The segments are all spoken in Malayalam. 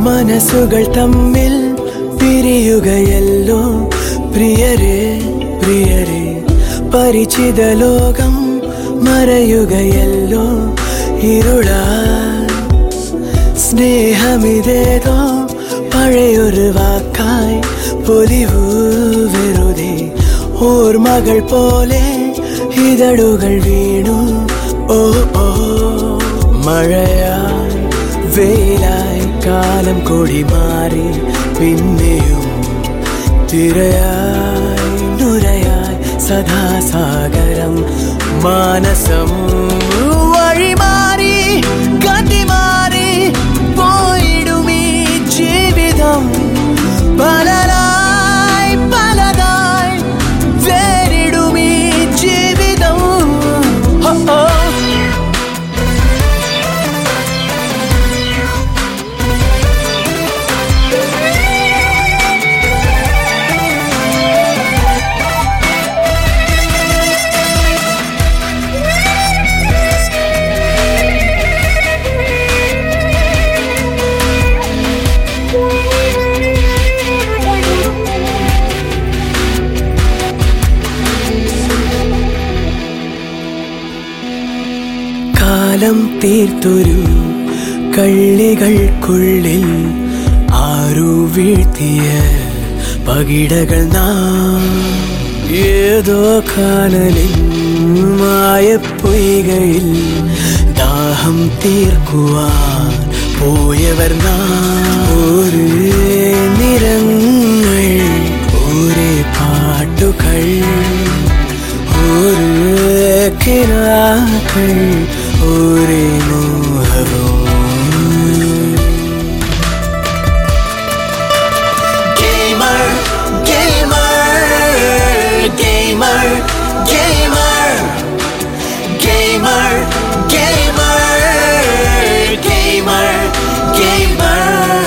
മനസ്സുകൾ തമ്മിൽ പിരിയുകയല്ലോ പ്രിയരെ പ്രിയരെ പരിചിത ലോകം മറയുകയല്ലോ ഇരുളാൽ സ്നേഹമിതേതോ പഴയൊരു വാക്കായി പൊലിവു വെറുതെ ഓർമ്മകൾ പോലെ ഇതളുകൾ വീണു ഓ ഓ മഴയായി വെയിലായി കാലം കൊടി മാറി പിന്നെയും തിരയായി നുരയായി സദാസാഗരം മാനസം വഴിമാറി ഗതി മാറി പോയിടുമീ ജീവിതം പലരായി പലതായി വേറിടുമീ ജീവിതം ഓ ഓ കാലം തീർത്തൊരു കള്ളികൾക്കുള്ളിൽ ആരു വീഴ്ത്തിയ പകിടകൾ നാം ഏതോ കാനലിൽ മായപ്പൊയ്കയിൽ ദാഹം തീർക്കുവാൻ പോയവർ നാം ഒരു നിറങ്ങൾ ഒരേ പാട്ടുകൾ ഒരു കിനാക്കൾ ഒരേ മോഹവും Gamer, gamer, gamer, gamer, gamer, gamer, gamer, gamer.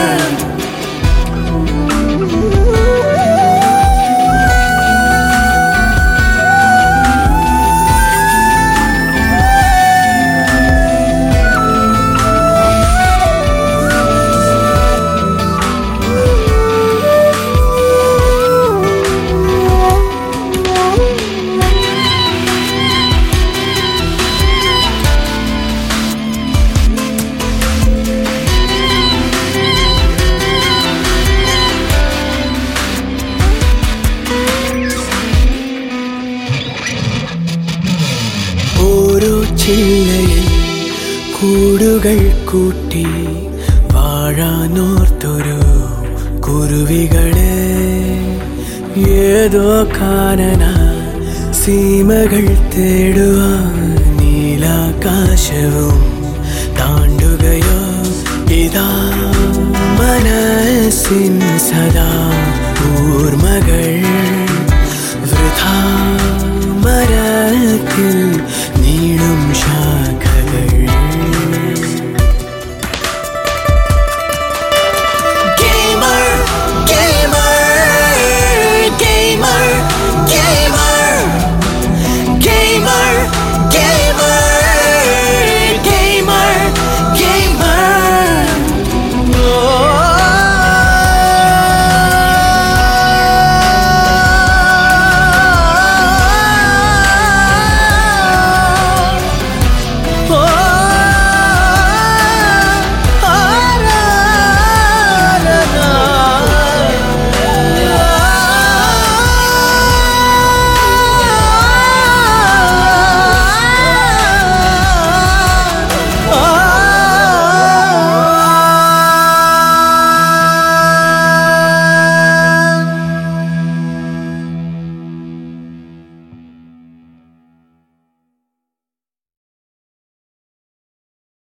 ഓരോ ചില്ലയിൽ കൂടുകൾ കൂട്ടി വാഴാനോർത്തൊരു കുരുവികളെ ഏതോ കാനന സീമകൾ തേടുവാൻ നീലാകാശവും താണ്ടുകയോ ഇതാ മനസ്സിൻ സദാ ഓർമ്മകൾ വൃഥാ